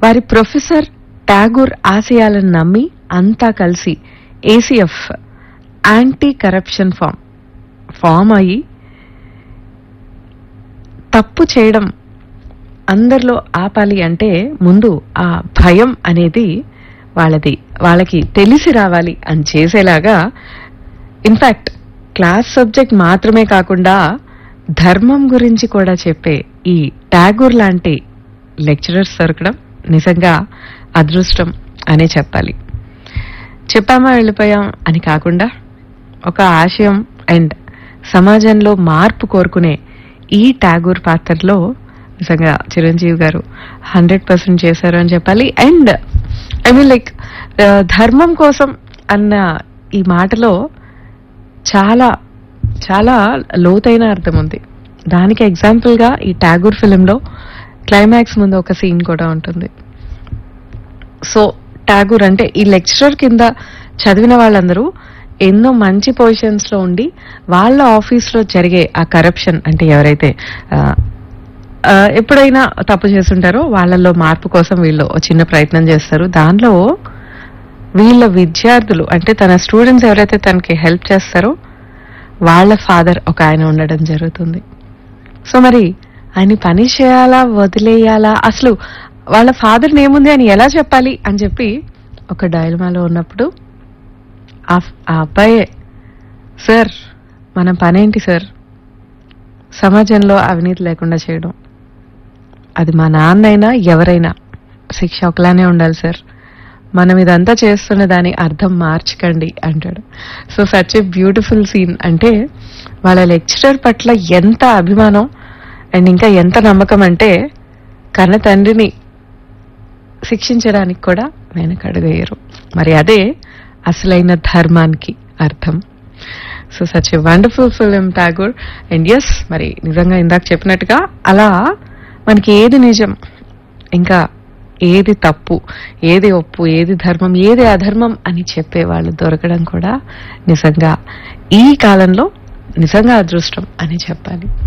వారి ప్రొఫెసర్ టాగూర్ ఆశయాలను నమ్మి అంతా కలిసి ACF anti corruption forum form అయ్యి తప్పు చేయడం అందరిలో ఆపాలి అంటే ముందు ఆ భయం అనేది వాళ్ళది వాళ్ళకి తెలిసి రావాలి అని చేసేలాగా ఇన్ఫాక్ట్ క్లాస్ సబ్జెక్ట్ మాత్రమే కాకుండా ధర్మం గురించి కూడా చెప్పే ఈ టాగూర్ లాంటి లెక్చరర్స్ దొరకడం నిజంగా అదృష్టం అనే చెప్పాలి చెప్పామా వెళ్ళిపోయాం అని కాకుండా ఒక ఆశయం అండ్ సమాజంలో మార్పు కోరుకునే ఈ టాగూర్ పాత్రలో నిజంగా చిరంజీవి గారు హండ్రెడ్ పర్సెంట్ చేశారు అని చెప్పాలి అండ్ ఐ మీన్ లైక్ ధర్మం కోసం అన్న ఈ మాటలో చాలా చాలా లోతైన అర్థం ఉంది దానికి ఎగ్జాంపుల్ గా ఈ టాగూర్ ఫిలింలో క్లైమాక్స్ ముందు ఒక సీన్ కూడా ఉంటుంది సో టాగూర్ అంటే ఈ లెక్చరర్ కింద చదివిన వాళ్ళందరూ ఎన్నో మంచి పొజిషన్స్ లో ఉండి వాళ్ళ ఆఫీస్ లో జరిగే ఆ కరప్షన్ అంటే ఎవరైతే ఆ, ఆ, ఎప్పుడైనా తప్పు చేస్తుంటారో వాళ్ళల్లో మార్పు కోసం వీళ్ళు ఓ చిన్న ప్రయత్నం చేస్తారు దానిలో వీళ్ళ విద్యార్థులు అంటే తన స్టూడెంట్స్ ఎవరైతే తనకి హెల్ప్ చేస్తారో వాళ్ళ ఫాదర్ ఒక ఆయన ఉండడం జరుగుతుంది సో మరి ఆయన పని చేయాలా వదిలేయాలా అసలు వాళ్ళ ఫాదర్ ఏముంది అని ఎలా చెప్పాలి అని చెప్పి ఒక డైలమాలో ఉన్నప్పుడు ఆ ఆ అబ్బాయే సార్ మన పనేంటి సార్ సమాజంలో అవినీతి లేకుండా చేయడం అది మా నాన్నైనా ఎవరైనా శిక్ష ఒకలానే ఉండాలి సార్ మనం ఇదంతా చేస్తున్న దాని అర్థం మార్చకండి అంటాడు so such a beautiful scene అంటే వాళ్ళ లెక్చరర్ పట్ల ఎంత అభిమానం అండ్ ఇంకా ఎంత నమ్మకం అంటే కన్న తండ్రిని శిక్షించడానికి కూడా వెనకడుగయ్యరు మరి అదే అసలైన ధర్మానికి అర్థం so such a wonderful film Tagore and yes మరి నిజంగా ఇందాక చెప్పినట్టుగా అలా మనకి ఏది నిజం ఇంకా ఏది తప్పు ఏది ఒప్పు ఏది ధర్మం ఏది అధర్మం అని చెప్పే వాళ్ళు దొరకడం కూడా నిజంగా ఈ కాలంలో నిజంగా అదృష్టం అని చెప్పాలి